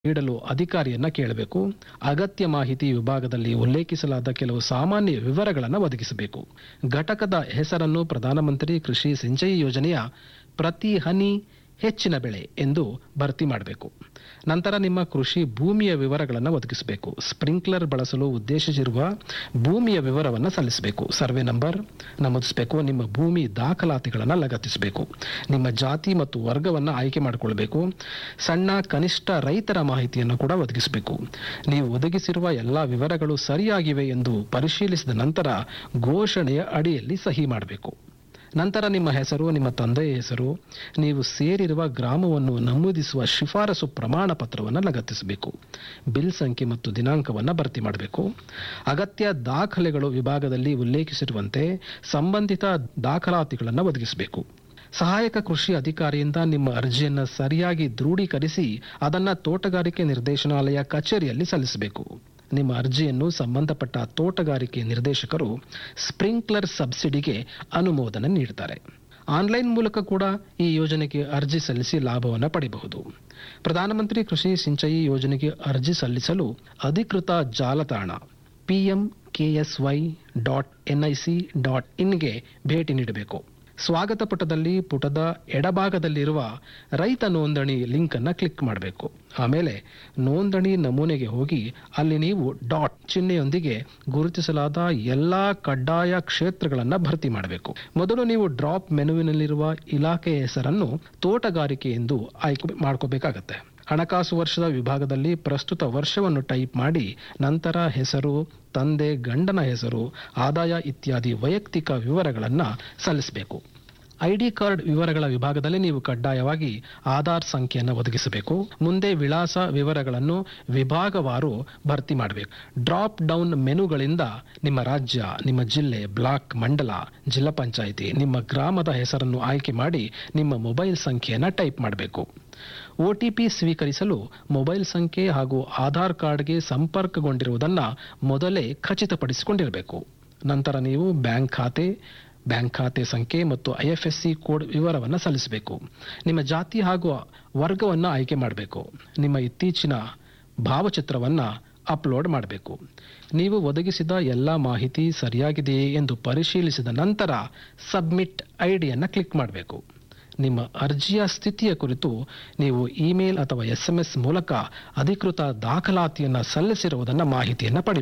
ನೀಡಲು ಅಧಿಕಾರಿಯನ್ನ ಕೇಳಬೇಕು ಅಗತ್ಯ ಮಾಹಿತಿ ವಿಭಾಗದಲ್ಲಿ ಉಲ್ಲೇಖಿಸಲಾದ ಕೆಲವು ಸಾಮಾನ್ಯ ವಿವರಗಳನ್ನು ಒದಗಿಸಬೇಕು ಘಟಕದ ಹೆಸರನ್ನು ಪ್ರಧಾನಮಂತ್ರಿ ಕೃಷಿ ಸಿಂಚಯಿ ಯೋಜನೆಯ ಪ್ರತಿ ಹನಿ ಹೆಚ್ಚಿನ ಬೆಳೆ ಎಂದು ಭರ್ತಿ ಮಾಡಬೇಕು ನಂತರ ನಿಮ್ಮ ಕೃಷಿ ಭೂಮಿಯ ವಿವರಗಳನ್ನು ಒದಗಿಸಬೇಕು ಸ್ಪ್ರಿಂಕ್ಲರ್ ಬಳಸಲು ಉದ್ದೇಶಿಸಿರುವ ಭೂಮಿಯ ವಿವರವನ್ನು ಸಲ್ಲಿಸಬೇಕು ಸರ್ವೆ ನಂಬರ್ ನಮೂದಿಸಬೇಕು ನಿಮ್ಮ ಭೂಮಿ ದಾಖಲಾತಿಗಳನ್ನು ಲಗತ್ತಿಸಬೇಕು ನಿಮ್ಮ ಜಾತಿ ಮತ್ತು ವರ್ಗವನ್ನು ಆಯ್ಕೆ ಮಾಡಿಕೊಳ್ಬೇಕು ಸಣ್ಣ ಕನಿಷ್ಠ ರೈತರ ಮಾಹಿತಿಯನ್ನು ಕೂಡ ಒದಗಿಸಬೇಕು ನೀವು ಒದಗಿಸಿರುವ ಎಲ್ಲ ವಿವರಗಳು ಸರಿಯಾಗಿವೆ ಎಂದು ಪರಿಶೀಲಿಸಿದ ನಂತರ ಘೋಷಣೆಯ ಅಡಿಯಲ್ಲಿ ಸಹಿ ಮಾಡಬೇಕು ನಂತರ ನಿಮ್ಮ ಹೆಸರು ನಿಮ್ಮ ತಂದೆಯ ಹೆಸರು ನೀವು ಸೇರಿರುವ ಗ್ರಾಮವನ್ನು ನಮೂದಿಸುವ ಶಿಫಾರಸು ಪ್ರಮಾಣ ಪತ್ರವನ್ನು ಲಗತ್ತಿಸಬೇಕು ಬಿಲ್ ಸಂಖ್ಯೆ ಮತ್ತು ದಿನಾಂಕವನ್ನು ಭರ್ತಿ ಮಾಡಬೇಕು ಅಗತ್ಯ ದಾಖಲೆಗಳು ವಿಭಾಗದಲ್ಲಿ ಉಲ್ಲೇಖಿಸಿರುವಂತೆ ಸಂಬಂಧಿತ ದಾಖಲಾತಿಗಳನ್ನು ಒದಗಿಸಬೇಕು ಸಹಾಯಕ ಕೃಷಿ ಅಧಿಕಾರಿಯಿಂದ ನಿಮ್ಮ ಅರ್ಜಿಯನ್ನು ಸರಿಯಾಗಿ ದೃಢೀಕರಿಸಿ ಅದನ್ನು ತೋಟಗಾರಿಕೆ ನಿರ್ದೇಶನಾಲಯ ಕಚೇರಿಯಲ್ಲಿ ಸಲ್ಲಿಸಬೇಕು ನಿಮ್ಮ ಅರ್ಜಿಯನ್ನು ಸಂಬಂಧಪಟ್ಟ ತೋಟಗಾರಿಕೆ ನಿರ್ದೇಶಕರು ಸ್ಪ್ರಿಂಕ್ಲರ್ ಸಬ್ಸಿಡಿಗೆ ಅನುಮೋದನೆ ನೀಡುತ್ತಾರೆ ಆನ್ಲೈನ್ ಮೂಲಕ ಕೂಡ ಈ ಯೋಜನೆಗೆ ಅರ್ಜಿ ಸಲ್ಲಿಸಿ ಲಾಭವನ್ನು ಪಡೆಯಬಹುದು ಪ್ರಧಾನಮಂತ್ರಿ ಕೃಷಿ ಸಿಂಚಯಿ ಯೋಜನೆಗೆ ಅರ್ಜಿ ಸಲ್ಲಿಸಲು ಅಧಿಕೃತ ಜಾಲತಾಣ PM KSY dot NIC dot ಇನ್ಗೆ ಭೇಟಿ ನೀಡಬೇಕು ಸ್ವಾಗತ ಪುಟದಲ್ಲಿ ಪುಟದ ಎಡಭಾಗದಲ್ಲಿರುವ ರೈತ ನೋಂದಣಿ ಲಿಂಕ್ ಅನ್ನ ಕ್ಲಿಕ್ ಮಾಡಬೇಕು ಆಮೇಲೆ ನೋಂದಣಿ ನಮೂನೆಗೆ ಹೋಗಿ ಅಲ್ಲಿ ನೀವು ಡಾಟ್ ಚಿಹ್ನೆಯೊಂದಿಗೆ ಗುರುತಿಸಲಾದ ಎಲ್ಲಾ ಕಡ್ಡಾಯ ಕ್ಷೇತ್ರಗಳನ್ನು ಭರ್ತಿ ಮಾಡಬೇಕು ಮೊದಲು ನೀವು ಡ್ರಾಪ್ ಮೆನುವಿನಲ್ಲಿರುವ ಇಲಾಖೆಯ ಹೆಸರನ್ನು ತೋಟಗಾರಿಕೆ ಎಂದು ಆಯ್ಕೆ ಮಾಡ್ಕೋಬೇಕಾಗತ್ತೆ ಹಣಕಾಸು ವರ್ಷದ ವಿಭಾಗದಲ್ಲಿ ಪ್ರಸ್ತುತ ವರ್ಷವನ್ನು ಟೈಪ್ ಮಾಡಿ ನಂತರ ಹೆಸರು ತಂದೆ ಗಂಡನ ಹೆಸರು ಆದಾಯ ಇತ್ಯಾದಿ ವೈಯಕ್ತಿಕ ವಿವರಗಳನ್ನು ಸಲ್ಲಿಸಬೇಕು ಐಡಿ ಕಾರ್ಡ್ ವಿವರಗಳ ವಿಭಾಗದಲ್ಲಿ ನೀವು ಕಡ್ಡಾಯವಾಗಿ ಆಧಾರ್ ಸಂಖ್ಯೆಯನ್ನು ಒದಗಿಸಬೇಕು ಮುಂದೆ ವಿಳಾಸ ವಿವರಗಳನ್ನು ವಿಭಾಗವಾರು ಭರ್ತಿ ಮಾಡಬೇಕು ಡ್ರಾಪ್ ಡೌನ್ ಮೆನುಗಳಿಂದ ನಿಮ್ಮ ರಾಜ್ಯ ನಿಮ್ಮ ಜಿಲ್ಲೆ ಬ್ಲಾಕ್ ಮಂಡಲ ಜಿಲ್ಲಾ ಪಂಚಾಯಿತಿ ನಿಮ್ಮ ಗ್ರಾಮದ ಹೆಸರನ್ನು ಆಯ್ಕೆ ಮಾಡಿ ನಿಮ್ಮ ಮೊಬೈಲ್ ಸಂಖ್ಯೆಯನ್ನು ಟೈಪ್ ಮಾಡಬೇಕು ಒಟಿಪಿ ಸ್ವೀಕರಿಸಲು ಮೊಬೈಲ್ ಸಂಖ್ಯೆ ಹಾಗೂ ಆಧಾರ್ ಕಾರ್ಡ್ಗೆ ಸಂಪರ್ಕಗೊಂಡಿರುವುದನ್ನು ಮೊದಲೇ ಖಚಿತಪಡಿಸಿಕೊಂಡಿರಬೇಕು ನಂತರ ನೀವು ಬ್ಯಾಂಕ್ ಖಾತೆ ಬ್ಯಾಂಕ್ ಖಾತೆ ಸಂಖ್ಯೆ ಮತ್ತು ಐಎಫ್ಎಸ್ಸಿ ಕೋಡ್ ವಿವರವನ್ನು ಸಲ್ಲಿಸಬೇಕು ನಿಮ್ಮ ಜಾತಿ ಹಾಗೂ ವರ್ಗವನ್ನು ಆಯ್ಕೆ ಮಾಡಬೇಕು ನಿಮ್ಮ ಇತ್ತೀಚಿನ ಭಾವಚಿತ್ರವನ್ನು ಅಪ್ಲೋಡ್ ಮಾಡಬೇಕು ನೀವು ಒದಗಿಸಿದ ಎಲ್ಲ ಮಾಹಿತಿ ಸರಿಯಾಗಿದೆಯೇ ಎಂದು ಪರಿಶೀಲಿಸಿದ ನಂತರ ಸಬ್ಮಿಟ್ ಐಡಿಯನ್ನು ಕ್ಲಿಕ್ ಮಾಡಬೇಕು ನಿಮ್ಮ ಅರ್ಜಿಯ ಸ್ಥಿತಿಯ ಕುರಿತು ನೀವು ಇಮೇಲ್ ಅಥವಾ ಎಸ್ಎಂಎಸ್ ಮೂಲಕ ಅಧಿಕೃತ ದಾಖಲಾತಿಯನ್ನು ಸಲ್ಲಿಸಿರುವುದನ್ನು ಮಾಹಿತಿಯನ್ನು ಪಡಿ